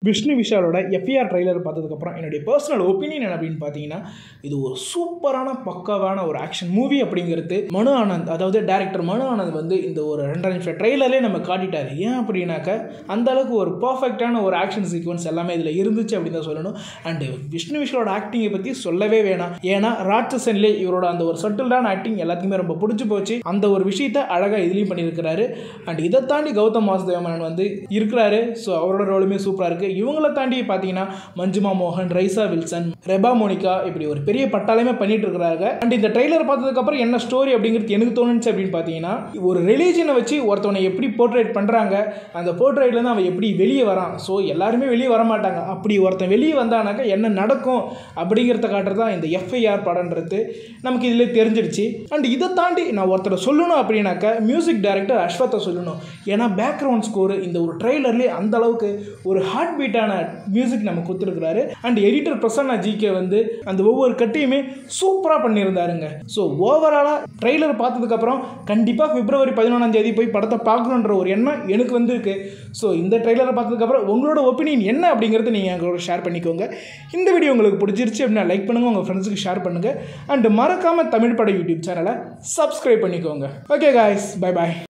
Vishnu விஷாலோட FIR trailer பார்த்ததுக்கப்புறம் என்னுடைய personal opinion என்ன அப்படின்னு பார்த்தீங்கன்னா இது ஒரு சூப்பரான பக்காவான ஒரு ஆக்ஷன் மூவி அப்படிங்கிறது மனு ஆனந்த் அதாவது டேரக்டர் மனு ஆனந்த் வந்து இந்த ஒரு ரெண்டரை நிமிஷம் ட்ரெய்லர்லேயே நம்ம காட்டிட்டாரு ஏன் அப்படின்னாக்க அந்த அளவுக்கு ஒரு பர்ஃபெக்டான ஒரு ஆக்ஷன் சீக்வன்ஸ் எல்லாமே இதில் இருந்துச்சு அப்படின்னு தான் சொல்லணும் அண்டு விஷ்ணு விஷாலோட ஆக்டிங்கை பற்றி சொல்லவே வேணாம் ஏன்னா ராட்சசன்லே இவரோட அந்த ஒரு சட்டில்டான ஆக்டிங் எல்லாத்துக்குமே ரொம்ப பிடிச்சி போச்சு அந்த ஒரு விஷயத்தை அழகாக இதுலேயும் பண்ணியிருக்கிறாரு அண்ட் இதை தாண்டி கௌதம் வாசுதேவன் வந்து இருக்கிறாரு ஸோ அவரோட ரோலுமே சூப்பராக இருக்குது இவங்கள தாண்டி பார்த்தீங்கன்னா மஞ்சுமா மோகன் ரைசா வில்சன் ரெபா மோனிகா இப்படி ஒரு பெரிய பட்டாளமே பண்ணிட்டு இருக்கிறாங்க அண்ட் இந்த ட்ரெய்லர் பார்த்ததுக்கப்புறம் என்ன ஸ்டோரி அப்படிங்கிறது எனக்கு தோணுச்சு அப்படின்னு பார்த்தீங்கன்னா ஒரு ரிலீஜனை வச்சு ஒருத்தவனை எப்படி போர்ட்ரேட் பண்ணுறாங்க அந்த போர்ட்ரேட்லேருந்து அவன் எப்படி வெளியே வரான் ஸோ எல்லாருமே வெளியே வர மாட்டாங்க அப்படி ஒருத்தன் வெளியே வந்தானாக்கா என்ன நடக்கும் அப்படிங்கிறத காட்டுறது தான் இந்த எஃப்ஐஆர் படம்ன்றது நமக்கு இதில் தெரிஞ்சிடுச்சு அண்ட் இதை தாண்டி நான் ஒருத்தரை சொல்லணும் அப்படின்னாக்கா மியூசிக் டைரக்டர் அஸ்வத்தை சொல்லணும் ஏன்னா பேக்ரவுண்ட் ஸ்கோர் இந்த ஒரு ட்ரெய்லர்லேயே அந்த அளவுக்கு ஒரு ஹார்ட் பீட்டான மியூசிக் நம்ம கொடுத்துருக்குறாரு அண்ட் எடிட்டர் பிரசன்னா ஜிகே வந்து அந்த ஒவ்வொரு கட்டையுமே சூப்பராக பண்ணியிருந்தாருங்க ஸோ ஓவராலாக ட்ரெய்லர் பார்த்ததுக்கப்புறம் கண்டிப்பாக பிப்ரவரி பதினொன்றாம் தேதி போய் படத்தை பார்க்கணுன்ற ஒரு எண்ணம் எனக்கு வந்திருக்கு ஸோ இந்த ட்ரெய்லரை பார்த்ததுக்கப்புறம் உங்களோட ஒப்பீனியன் என்ன அப்படிங்கிறத நீங்கள் எங்களோட ஷேர் பண்ணிக்கோங்க இந்த வீடியோ உங்களுக்கு பிடிச்சிருச்சு அப்படின்னா லைக் பண்ணுங்கள் உங்கள் ஃப்ரெண்ட்ஸுக்கு ஷேர் பண்ணுங்கள் அண்ட் மறக்காமல் தமிழ் பட யூடியூப் சேனலை சப்ஸ்கிரைப் பண்ணிக்கோங்க ஓகே காய்ஸ் பை பாய்